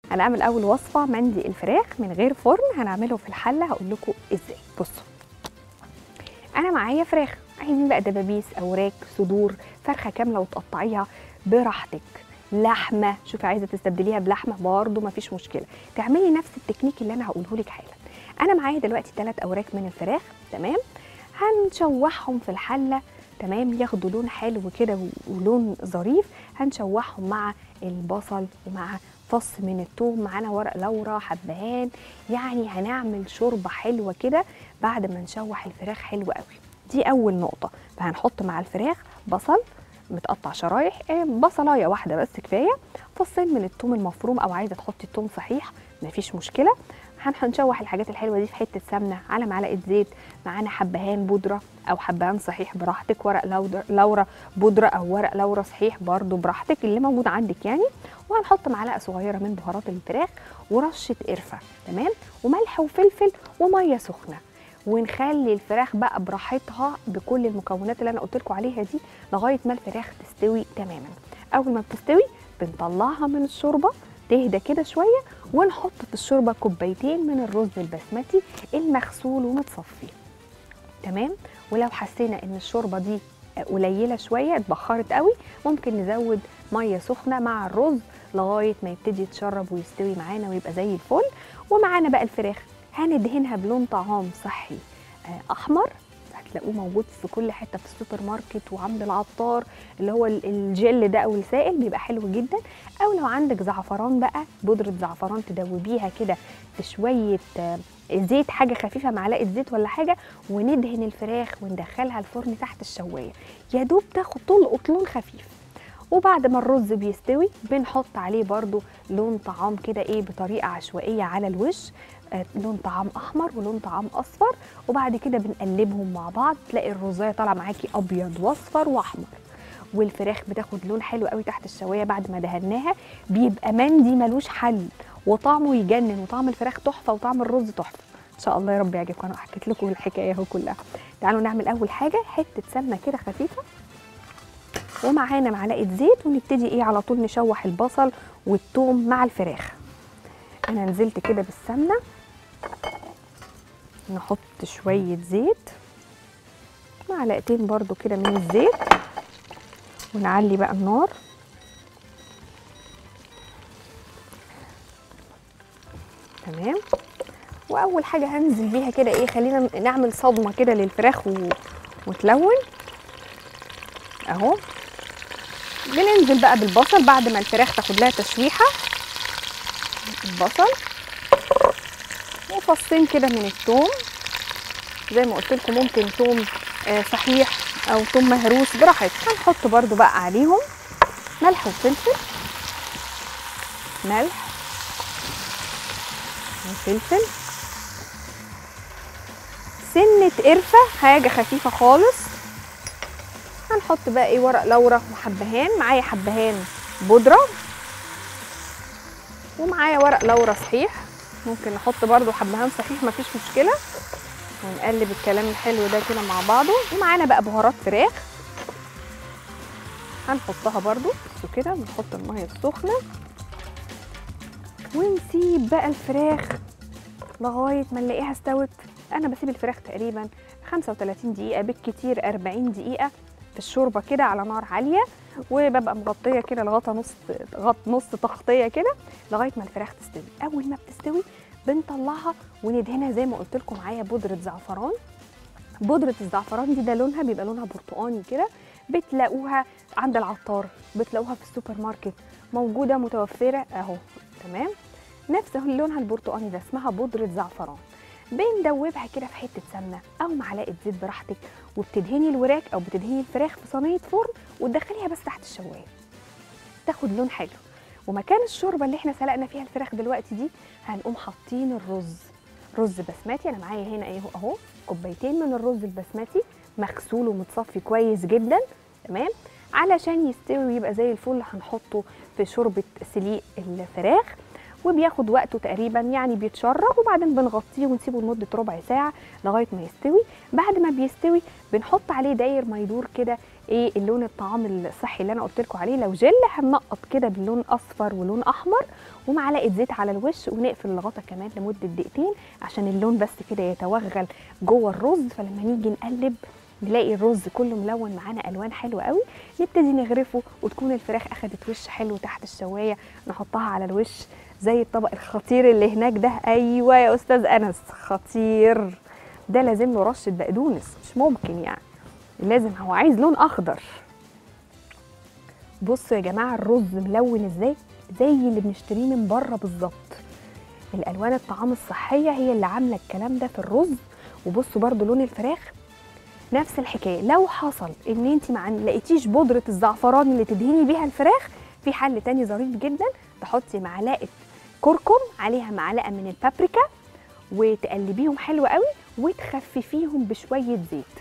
هنعمل اول وصفه مندي الفراخ من غير فرن هنعمله في الحله هقول لكم ازاي بصوا انا معايا فراخ عايزين بقى دبابيس اوراق صدور فرخه كامله وتقطعيها براحتك لحمه شوفي عايزه تستبدليها بلحمه برضه مفيش مشكله تعملي نفس التكنيك اللي انا هقوله لك حالا انا معايا دلوقتي ثلاث اوراق من الفراخ تمام هنشوحهم في الحله تمام ياخدوا لون حلو كده ولون ظريف هنشوحهم مع البصل ومع فص من الثوم معانا ورق لورا حبهان يعني هنعمل شوربه حلوه كده بعد ما نشوح الفراخ حلو قوي دي اول نقطه فهنحط مع الفراخ بصل متقطع شرايح إيه، بصلايه واحده بس كفايه فصين من الثوم المفروم او عايزه تحطي الثوم صحيح مفيش مشكله هن- هنشوح الحاجات الحلوه دي في حته سمنه على معلقه زيت معانا حبهان بودره او حبهان صحيح براحتك ورق لودر- لورا بودره او ورق لورا صحيح برضو براحتك اللي موجود عندك يعني وهنحط معلقه صغيره من بهارات الفراخ ورشه قرفه تمام وملح وفلفل وميه سخنه ونخلي الفراخ بقى براحتها بكل المكونات اللي انا قلت لكم عليها دي لغايه ما الفراخ تستوي تماما اول ما بتستوي بنطلعها من الشوربه تهدى كده شويه ونحط في الشوربه كوبايتين من الرز البسمتي المغسول ومتصفي تمام ولو حسينا ان الشوربه دي قليله شويه اتبخرت قوي ممكن نزود ميه سخنه مع الرز لغايه ما يبتدي يتشرب ويستوي معانا ويبقى زي الفل ومعانا بقى الفراخ هندهنها بلون طعام صحي آه، احمر هتلاقوه موجود في كل حته في السوبر ماركت وعند العطار اللي هو ال- الجل ده او السائل بيبقى حلو جدا او لو عندك زعفران بقى بودره زعفران تدوبيها كده في شويه آه، زيت حاجه خفيفه معلقه زيت ولا حاجه وندهن الفراخ وندخلها الفرن تحت الشوايه يا دوب تاخد تلقط لون خفيف وبعد ما الرز بيستوي بنحط عليه برضو لون طعام كده ايه بطريقه عشوائيه على الوش آه، لون طعام احمر ولون طعام اصفر وبعد كده بنقلبهم مع بعض تلاقي الرزايه طالعه معاكي ابيض واصفر واحمر والفراخ بتاخد لون حلو قوي تحت الشوايه بعد ما دهناها بيبقى مندي ملوش حل وطعمه يجنن وطعم الفراخ تحفه وطعم الرز تحفه ان شاء الله يا رب يعجبكم انا حكيت لكم الحكايه اهو كلها تعالوا نعمل اول حاجه حته سمنه كده خفيفه ومعانا معلقه زيت ونبتدي ايه على طول نشوح البصل والثوم مع الفراخ انا نزلت كده بالسمنه نحط شويه زيت معلقتين برضو كده من الزيت ونعلي بقى النار تمام واول حاجه هنزل بيها كده ايه خلينا نعمل صدمه كده للفراخ و... وتلون اهو بننزل بقى بالبصل بعد ما الفراخ تاخد لها تشويحه البصل وفصين كده من الثوم زي ما قلت لكم ممكن ثوم آه، صحيح او ثوم مهروس براحتك هنحط برده بقى عليهم ملح وفلفل ملح وفلفل سنة قرفة حاجة خفيفة خالص هنحط بقى ايه ورق لورا وحبهان معايا حبهان بودرة ومعايا ورق لورا صحيح ممكن نحط برضو حبهان صحيح مفيش مشكلة ونقلب الكلام الحلو ده كده مع بعضه ومعانا بقى بهارات فراخ هنحطها برضو بصوا كده بنحط المية السخنة ونسيب بقى الفراخ لغاية ما نلاقيها استوت أنا بسيب الفراخ تقريبا 35 دقيقة بالكتير 40 دقيقة في الشوربة كده على نار عالية وببقى مغطية كده لغاية نص غط نص تغطية كده لغاية ما الفراخ تستوي أول ما بتستوي بنطلعها وندهنها زي ما قلت لكم معايا بودرة زعفران بودرة الزعفران دي ده لونها بيبقى لونها برتقاني كده بتلاقوها عند العطار بتلاقوها في السوبر ماركت موجودة متوفرة اهو تمام نفس لونها البرتقاني ده اسمها بودرة زعفران بندوبها كده في حتة سمنة أو معلقة زيت براحتك وبتدهني الوراك أو بتدهني الفراخ في صينية فرن وتدخليها بس تحت الشواية تاخد لون حلو ومكان الشوربة اللي احنا سلقنا فيها الفراخ دلوقتي دي هنقوم حاطين الرز رز بسمتي انا معايا هنا اهو اهو كوبايتين من الرز البسمتي مغسول ومتصفي كويس جدا تمام علشان يستوي ويبقى زي الفل هنحطه في شوربه سليق الفراخ وبياخد وقته تقريبا يعني بيتشرب وبعدين بنغطيه ونسيبه لمده ربع ساعه لغايه ما يستوي بعد ما بيستوي بنحط عليه داير ما يدور كده ايه اللون الطعام الصحي اللي انا قلت لكم عليه لو جل هننقط كده باللون اصفر ولون احمر ومعلقه زيت على الوش ونقفل الغطا كمان لمده دقيقتين عشان اللون بس كده يتوغل جوه الرز فلما نيجي نقلب نلاقي الرز كله ملون معانا الوان حلوه قوي نبتدي نغرفه وتكون الفراخ اخدت وش حلو تحت الشوايه نحطها على الوش زي الطبق الخطير اللي هناك ده ايوه يا استاذ انس خطير ده لازم له رشه بقدونس مش ممكن يعني لازم هو عايز لون اخضر بصوا يا جماعه الرز ملون ازاي زي اللي بنشتريه من بره بالظبط الالوان الطعام الصحيه هي اللي عامله الكلام ده في الرز وبصوا برضو لون الفراخ نفس الحكايه لو حصل ان انت ما لقيتيش بودره الزعفران اللي تدهني بيها الفراخ في حل تاني ظريف جدا تحطي معلقه كركم عليها معلقه من البابريكا وتقلبيهم حلو قوي وتخففيهم بشويه زيت